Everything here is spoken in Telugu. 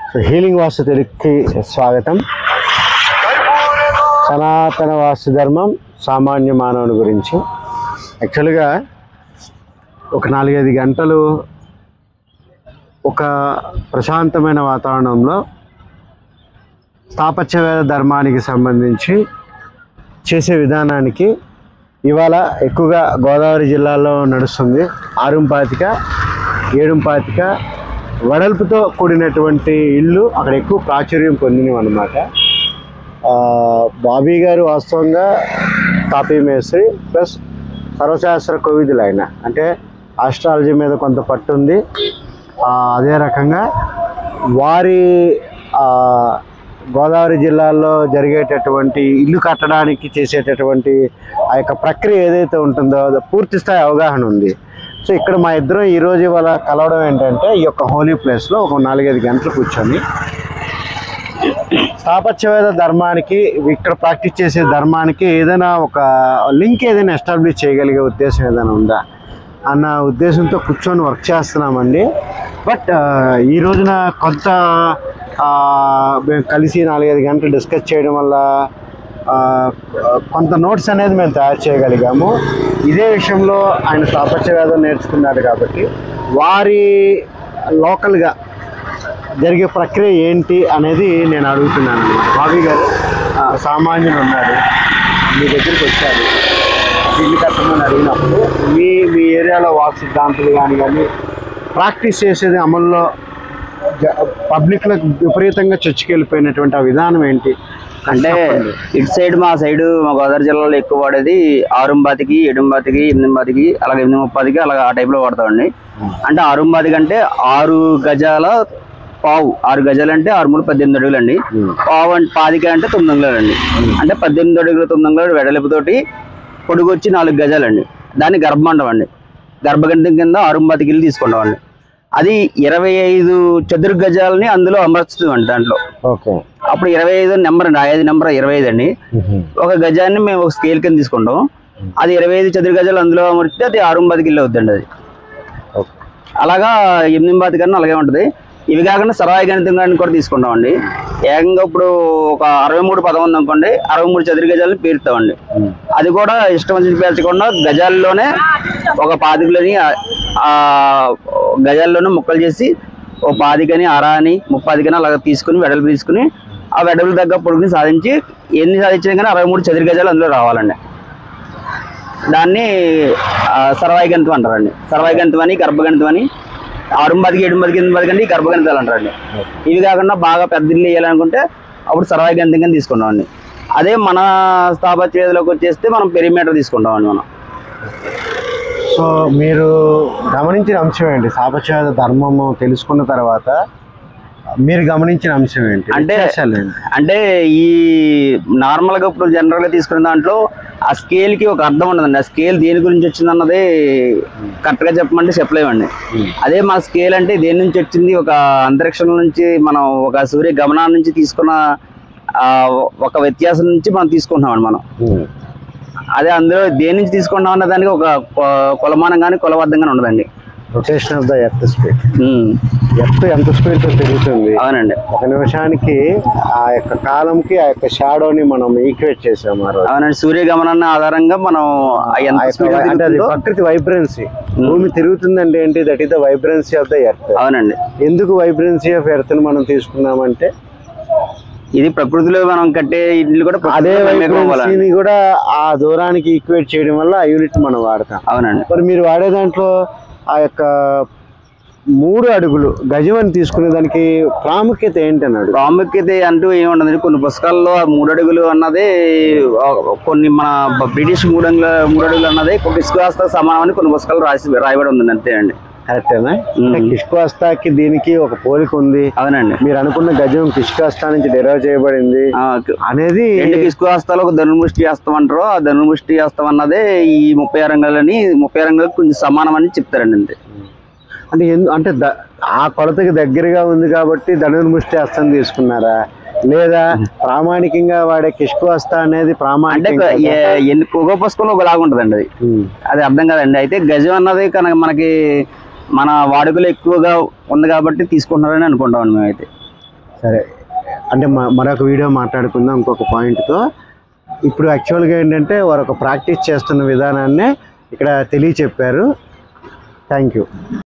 సో హీలింగ్ వాస్తు తెలుగుకి స్వాగతం సనాతన వాస్తు ధర్మం సామాన్య మానవుని గురించి యాక్చువల్గా ఒక నాలుగైదు గంటలు ఒక ప్రశాంతమైన వాతావరణంలో స్థాపత్యవేద ధర్మానికి సంబంధించి చేసే విధానానికి ఇవాళ ఎక్కువగా గోదావరి జిల్లాలో నడుస్తుంది ఆరుంపాతిక ఏడుంపాతిక వడల్పుతో కూడినటువంటి ఇల్లు అక్కడ ఎక్కువ ప్రాచుర్యం పొందినవి అనమాట బాబీ గారు వాస్తవంగా తాపీ మేస్త్రి ప్లస్ సర్వశాస్త్ర కోవిదులు ఆయన అంటే ఆస్ట్రాలజీ మీద కొంత పట్టు ఉంది ఆ, అదే రకంగా వారి ఆ, గోదావరి జిల్లాలో జరిగేటటువంటి ఇల్లు కట్టడానికి చేసేటటువంటి ఆ యొక్క ప్రక్రియ ఏదైతే ఉంటుందో అది పూర్తి స్థాయి అవగాహన ఉంది సో ఇక్కడ మా ఇద్దరం ఈరోజు ఇవాళ కలవడం ఏంటంటే ఈ యొక్క హోలీ ప్లేస్లో ఒక నాలుగైదు గంటలు కూర్చొని స్థాపత్యవేద ధర్మానికి ఇక్కడ ప్రాక్టీస్ చేసే ధర్మానికి ఏదైనా ఒక లింక్ ఏదైనా ఎస్టాబ్లిష్ చేయగలిగే ఉద్దేశం ఏదైనా ఉందా అన్న ఉద్దేశంతో కూర్చొని వర్క్ చేస్తున్నామండి బట్ ఈ రోజున కొంత ఆ, మేము కలిసి నాలుగైదు గంటలు డిస్కస్ చేయడం వల్ల ఆ, కొంత నోట్స్ అనేది మేము తయారు చేయగలిగాము ఇదే విషయంలో ఆయన స్థాపత్యవేదం నేర్చుకున్నారు కాబట్టి వారి లోకల్గా జరిగే ప్రక్రియ ఏంటి అనేది నేను అడుగుతున్నాను బాబీ గారు ఆ, సామాన్యులు ఉన్నారు మీ దగ్గరికి వచ్చారు ఇల్లు కట్టమని అడిగినప్పుడు మీ మీ ఏరియాలో వాక్ సిద్ధాంతులు కానీ కానీ ప్రాక్టీస్ చేసేది అమల్లో పబ్లిక్లో విపరీతంగా చొచ్చుకెళ్ళిపోయినటువంటి ఆ విధానం ఏంటి అంటే చెప్పండి. ఇటు సైడ్ మా సైడ్ మా గోదావరి జిల్లాలో ఎక్కువ వాడేది ఆరుంబాతికి ఎడుంబాతికి ఎనిమిదింబాతికి అలాగే ఎనిమిది ముప్పదికి అలాగే ఆ టైప్ లో వాడతామండి అంటే ఆరుంబాతికి అంటే ఆరు గజాల పావు ఆరు గజాలు అంటే ఆరు మూడు పద్దెనిమిది అడుగులు అండి ఉమ్. పావు అంటే పాతిక అంటే తొమ్మిది అంగుళాలు అండి అంటే పద్దెనిమిది అడుగులు తొమ్మిది అంగుళాలు వెడల్పుతోటి పొడుగు వచ్చి నాలుగు గజాలు అండి దాన్ని గర్భమండం అండి గర్భగంధం కింద ఆరుంబాతికి వెళ్ళి తీసుకుంటాం అండి అది ఇరవై ఐదు చదురు గజాలని అందులో అమర్చుతామండి దాంట్లో ఓకే అప్పుడు ఇరవై ఐదు నెంబర్ అండి ఐదు నెంబర్ ఇరవై ఐదు అండి ఉహుం. ఒక గజాన్ని మేము ఒక స్కేల్ కింద తీసుకుంటాం అది ఇరవై ఐదు చదురు గజాలు అందులో అమర్చితే అది ఆరుంబాది కిలో అవుతుందండి అది ఓకే అలాగా ఎనిమిది బాతి కన్నా అలాగే ఉంటుంది ఇవి కాకుండా సరాయి గణితం కానీ కూడా తీసుకుంటాం అండి ఏకంగా ఇప్పుడు ఒక అరవై మూడు పదం ఉంది అనుకోండి అరవై మూడు చదురు గజాలను పేరుతామండి ఉమ్. అది కూడా ఇష్టం వచ్చి పేర్చకుండా గజాల్లోనే ఒక పాతికలని ఆ- ఆ గజాల్లోనే ముక్కలు చేసి ఓ పాతికని అర అని ముప్పాదికని అలాగ తీసుకుని వెడల్పు తీసుకుని ఆ వెడల్పు తగ్గ పొడుగుని సాధించి ఎన్ని సాధించినా కానీ అరవై మూడు చదురు గజాలు అందులో రావాలండి దాన్ని ఆ, సర్వాయి గణితం అంటారండి సర్వాయి గణితం అని గర్భగణితం అని ఆరుంబదికి ఏడుంబదికి ఎనిమిది అండి గర్భగణితాలు అంటారండి ఇవి కాకుండా బాగా పెద్ద ఇల్లు వేయాలనుకుంటే అప్పుడు సర్వాయి గణితం కింద తీసుకుంటాం అండి అదే మన స్థాపత్యలోకి వచ్చేస్తే మనం పెరిమీటర్ తీసుకుంటాం అండి మనం సో మీరు గమనించిన అంశం ఏంటి సాపచేత ధర్మము తెలుసుకున్న తర్వాత మీరు గమనించిన అంశం ఏంటి అంటే- వ్యత్యాసాలు ఏంటి? అంటే ఈ నార్మల్ గా ఇప్పుడు జనరల్ గా తీసుకునే దాంట్లో ఆ స్కేల్ కి ఒక అర్థం ఉండదండి ఆ స్కేల్ దేని గురించి వచ్చింది అన్నది కరెక్ట్ గా చెప్పమంటే చెప్పలేమండి అదే మా స్కేల్ అంటే దేని నుంచి వచ్చింది ఒక అంతరిక్షం నుంచి మనం ఒక సూర్య గమనాల నుంచి తీసుకున్న ఆ, ఒక వ్యత్యాసం నుంచి మనం తీసుకుంటున్నామండి మనం ఉమ్. అదే అందులో దేని నుంచి తీసుకుంటాం అన్న దానికి ఒక కొ- కొలమానం కానీ కొలబద్ధం కానీ ఉండదండి rotation of the earth speed um, earth ఎంత స్పీడ్ తో తిరుగుతుంది అవునండి ఒక నిమిషానికి ఆ యొక్క కాలంకి ఆ యొక్క షాడోని మనం ఈక్వేట్ చేసాము ఆ రోజు అవునండి సూర్య గమనాన్ని ఆధారంగా మనం ఆ ఎంత ఆ యొక్క స్పీడ్ వై- అంటే అది తిరుగుతుందో ప్రకృతి వైబ్రెన్సీ భూమి తిరుగుతుందంటే ఏంటి that is the vibrancy of the earth అవునండి ఎందుకు వైబ్రెన్సీ ఆఫ్ ఎర్త్ ని మనం తీసుకున్నామంటే ఇది ప్రకృతిలో మనం కట్టే ఇల్లు కూడా అదే ప్రకృతిలో మేమే కొనుక్కోవాలండి. వైబ్రెన్సీని కూడా ఆ దూరానికి ఈక్వేట్ చేయడం వల్ల ఆ యూనిట్ మనం వాడతాం అవునండి మరి మీరు వాడే దాంట్లో ఆ యొక్క మూడు అడుగులు గజం అని తీసుకునే దానికి ప్రాముఖ్యత ఏంటన్నాడు ప్రాముఖ్యత అంటూ ఏముండదండి కొన్ని పుస్తకాల్లో ఆ మూడు అడుగులు అన్నది ఆ, కొన్ని మన బ- బ్రిటిష్ మూడు అడుగుల మూడు అడుగులు అన్నది ఒక ఇసుకాస్త సమానం అని కొన్ని పుస్తకాలు రాసి రాయబడి ఉందండి అంతేనండి కరెక్టేనా మ్మ్. అంటే కిష్కోస్తాకి దీనికి ఒక పోలిక ఉంది అవునండి మీరు అనుకున్న గజం కిష్కోస్తా నుంచి డెరైవ్ చేయబడింది ఆ, అనేది రెండు ఇసుక హస్తాలు ఒక ధనుర్ముష్టి హస్తం అంటారు ఆ ధనుర్ముష్టి హస్తం అన్నదే ఈ ముప్పై రంగాలని ముప్పై రంగాలకు కొంచెం సమానం అని చెప్తారండి అంతే అంటే ఎందు అంటే ద- ఆ కొలతకి దగ్గరగా ఉంది కాబట్టి ధనుర్ముష్టి హస్తం తీసుకున్నారా లేదా ప్రామాణికంగా వాడే కిష్కోస్తా అనేది అంటే ప్రామాణిక ఏ- ఎన్ని ఒక్కో పుస్తకంలో ఒకలాగా ఉంటుందండి అది అది అర్థం కాదండి అయితే గజం అన్నది కనుక మనకి మన వాడుకలో ఎక్కువగా ఉంది కాబట్టి తీసుకుంటున్నారని అనుకుంటామండి మేమైతే సరే అంటే మ- మరొక వీడియో మాట్లాడుకుందాం ఇంకొక పాయింట్తో ఇప్పుడు యాక్చువల్గా ఏంటంటే వారు ఒక ప్రాక్టీస్ చేస్తున్న విధానాన్ని ఇక్కడ తెలియచెప్పారు థ్యాంక్ యూ